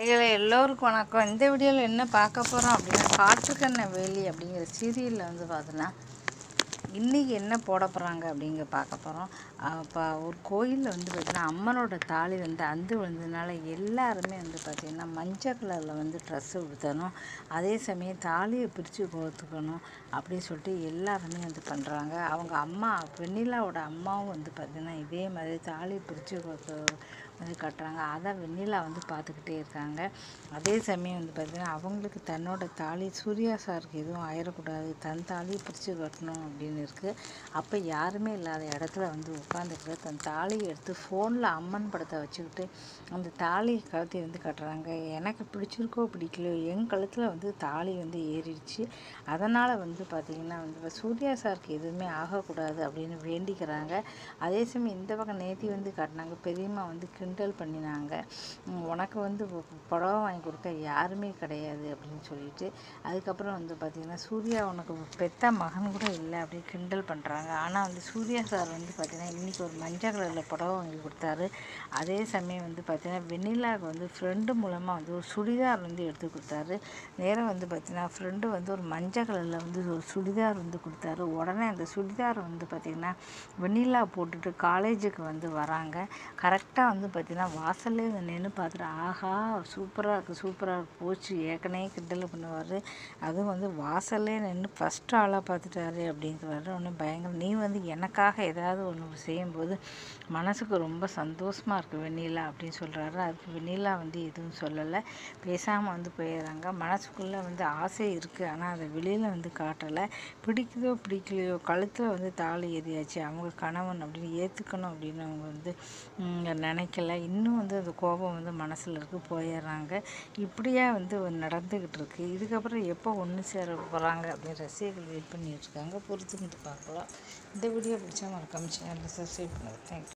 இதில் எல்லோருக்கும் வணக்கம் இந்த வீடியோவில் என்ன பார்க்க போகிறோம் அப்படின்னா காற்றுக்கண்ண வேலி அப்படிங்கிற சீரியலில் வந்து பார்த்தோன்னா இன்றைக்கி என்ன போட போகிறாங்க அப்படிங்க பார்க்க போகிறோம் இப்போ ஒரு கோயிலில் வந்து பார்த்திங்கன்னா அம்மனோட தாலி வந்து அந்து விழுந்ததுனால எல்லாருமே வந்து பார்த்திங்கன்னா மஞ்சள் கலரில் வந்து ட்ரெஸ்ஸு ஊற்றணும் அதே சமயம் தாலியை பிரித்து கோத்துக்கணும் அப்படின்னு சொல்லிட்டு எல்லாருமே வந்து பண்ணுறாங்க அவங்க அம்மா வெண்ணிலாவோட அம்மாவும் வந்து பார்த்திங்கன்னா இதே மாதிரி தாலி பிரித்து கோத்து வந்து கட்டுறாங்க அதை வெண்ணிலா வந்து பார்த்துக்கிட்டே இருக்காங்க அதே சமயம் வந்து பார்த்திங்கன்னா அவங்களுக்கு தன்னோட தாலி சூர்யா சாருக்கு எதுவும் ஆயிடக்கூடாது தன் தாலியை பிரித்து கட்டணும் அப்படின்னு இருக்குது அப்போ யாருமே இல்லாத இடத்துல வந்து உட்காந்துக்கிட்டு தன் தாலியை எடுத்து ஃபோனில் அம்மன் படத்தை வச்சுக்கிட்டு அந்த தாலியை கழுத்தை வந்து கட்டுறாங்க எனக்கு பிடிச்சிருக்கோ பிடிக்கலையோ என் கழுத்தில் வந்து தாலி வந்து ஏறிடுச்சு அதனால் வந்து பார்த்திங்கன்னா வந்து இப்ப சூர்யா சாருக்கு எதுவுமே ஆகக்கூடாது அப்படின்னு வேண்டிக்கிறாங்க அதே சமயம் இந்த பக்கம் நேத்தி வந்து காட்டினாங்க பெரியம்மா வந்து கிண்டல் பண்ணினாங்க உம், உனக்கு வந்து பு- புடவை வாங்கி கொடுக்க யாருமே கிடையாது அப்படின்னு சொல்லிட்டு அதுக்கப்புறம் வந்து பார்த்திங்கன்னா சூர்யா உனக்கு பெத்த மகன் கூட இல்லை அப்படின்னு கிண்டல் பண்ணுறாங்க ஆனால் வந்து சூர்யா சார் வந்து பார்த்திங்கன்னா இன்றைக்கி ஒரு மஞ்சள் கலரில் புடவை வாங்கி கொடுத்தாரு அதே சமயம் வந்து பார்த்திங்கன்னா வெண்ணிலாவுக்கு வந்து ஃப்ரெண்டு மூலமாக வந்து ஒரு சுடிதார் வந்து எடுத்து கொடுத்தாரு நேரம் வந்து பார்த்திங்கன்னா ஃப்ரெண்டு வந்து ஒரு மஞ்சள் கலரில் வந்து ஒரு சுடிதார் வந்து கொடுத்தாரு உடனே அந்த சுடிதார் வந்து பார்த்திங்கன்னா வெண்ணிலா போட்டுட்டு காலேஜுக்கு வந்து வராங்க கரெக்டாக வந்து பார்த்திங்கன்னா வாசல்லே நின்று பார்த்துட்டு ஆஹா சூப்பராக இருக்குது சூப்பராக இருக்கு போச்சு ஏற்கனவே கிண்டல் பண்ணுவார் அதுவும் வந்து வாசல்லே நின்று ஃபஸ்ட்டு ஆளாக பார்த்துட்டாரு அப்படிங்கிறாரு ஒன்று பயங்கர நீ வந்து எனக்காக ஏதாவது ஒன்று செய்யும்போது மனசுக்கு ரொம்ப சந்தோஷமாக இருக்குது வெண்ணிலா அப்படின்னு சொல்கிறாரு அதுக்கு வெண்ணிலா வந்து எதுவும் சொல்லலை பேசாமல் வந்து போயிடுறாங்க மனசுக்குள்ளே வந்து ஆசை இருக்குது ஆனால் அதை வெளியில் வந்து காட்டலை பிடிக்குதோ பிடிக்கலையோ கழுத்தில் வந்து தாலி ஏறியாச்சு அவங்க கணவன் அப்படின்னு ஏற்றுக்கணும் அப்படின்னு அவங்க வந்து ம், நினைக்கல இன்னும் வந்து அந்த கோபம் வந்து மனசில் இருக்கு போயிடுறாங்க இப்படியே வந்து நடந்துக்கிட்டு இருக்கு இதுக்கப்புறம் எப்போ ஒன்று சேர போகிறாங்க அப்படின்னு ரசிகர்கள் வெயிட் பண்ணிட்டு இருக்காங்க பொறுத்துக்கிட்டு பார்க்கலாம் இந்த வீடியோ பிடிச்சா மறக்காம சேனலில் சப்ஸ்கிரைப் பண்ணுங்கள் தேங்க்யூ